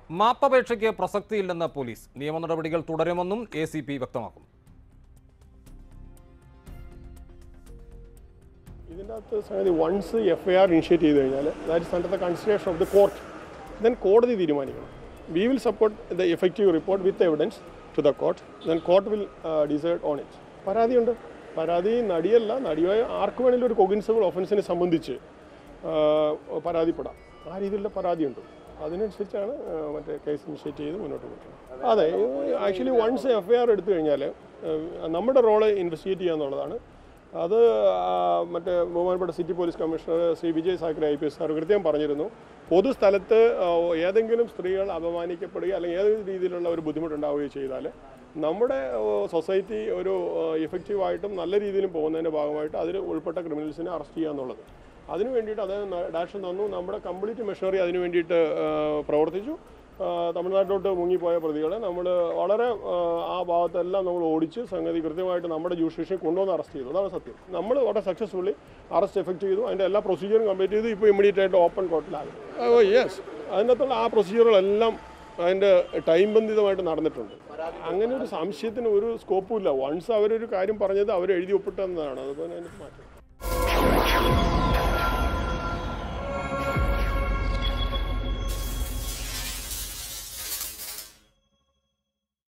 മാപ്പപേക്ഷയ്ക്ക് പ്രസക്തിയില്ലെന്ന് police നിയമ നടപടികൾ തുടരുമെന്നും എ സി പി വ്യക്തമാക്കുന്നു ഇതിൻ്റെ അകത്ത് സംഗതി once F I R initiate ചെയ്ത് കഴിഞ്ഞാൽ that is under the consideration of the court then കോടതി തീരുമാനിക്കണം we will support the effective report with evidence to the court then court will decide on it പരാതിയുണ്ട് പരാതി നടിയല്ല നടിയായ ആർക്ക് വേണമെങ്കിലും ഒരു കൊഗിൻസിബിൾ ഒഫൻസിനെ സംബന്ധിച്ച് ആ, പരാതിപ്പെടാം ആ രീതിയിലുള്ള പരാതിയുണ്ട് അതിനനുസരിച്ചാണ് ആ, മറ്റേ കേസ് ഇനിഷ്യേറ്റ് ചെയ്ത് മുന്നോട്ട് പോകുന്നത് അതെ actually once F I R എടുത്തു കഴിഞ്ഞാൽ നമ്മുടെ റോള് ഇൻവെസ്റ്റിഗേറ്റ് ചെയ്യുക എന്നുള്ളതാണ് അത് ആ, മറ്റേ ബഹുമാനപ്പെട്ട city police commissioner Shri Vijay Sakhare I P S sir കൃത്യം പറഞ്ഞിരുന്നു പൊതുസ്ഥലത്ത് ആ, ഏതെങ്കിലും സ്ത്രീകൾ അപമാനിക്കപ്പെടുകയോ അല്ലെങ്കിൽ ഏത് രീതിയിലുള്ള ഒരു ബുദ്ധിമുട്ടുണ്ടാവുകയോ ചെയ്താൽ നമ്മുടെ സൊസൈറ്റി ഒരു എഫക്റ്റീവായിട്ടും നല്ല രീതിയിലും പോകുന്നതിൻ്റെ ഭാഗമായിട്ട് അതിൽ ഉൾപ്പെട്ട ക്രിമിനൽസിനെ അറസ്റ്റ് ചെയ്യുക എന്നുള്ളത് അതിനു വേണ്ടിയിട്ട് അദ്ദേഹം ഡയറക്ഷൻ തന്നു നമ്മുടെ കംപ്ലീറ്റ് മെഷീനറി അതിനു വേണ്ടിയിട്ട് ആ, പ്രവർത്തിച്ചു ആ, തമിഴ്നാട്ടിലോട്ട് മുങ്ങിപ്പോയ പ്രതികളെ നമ്മൾ വളരെ ആ, ആ ഭാഗത്തെല്ലാം നമ്മൾ ഓടിച്ച് സംഗതി കൃത്യമായിട്ട് നമ്മുടെ ജൂഡിഷ്യൻ കൊണ്ടുവന്ന് അറസ്റ്റ് ചെയ്തു അതാണ് സത്യം നമ്മൾ വളരെ സക്സസ്ഫുള്ളി അറസ്റ്റ് എഫക്ട് ചെയ്തു അതിൻ്റെ എല്ലാ പ്രൊസീജിയറും കംപ്ലീറ്റ് ചെയ്തു ഇപ്പോൾ ഇമ്മീഡിയറ്റ് ആയിട്ട് ഓപ്പൺ കോർട്ടിലാകും ഓ യെസ് അതിനകത്തുള്ള ആ പ്രൊസീജിയറുകളെല്ലാം അതിൻ്റെ ടൈം ബന്ധിതമായിട്ട് നടന്നിട്ടുണ്ട് അങ്ങനെ ഒരു സംശയത്തിന് ഒരു സ്കോപ്പും ഇല്ല വൺസ് അവരൊരു കാര്യം പറഞ്ഞത് അവർ എഴുതി ഒപ്പിട്ടെന്നതാണ് അതുപോലെ അതിന് മാറ്റം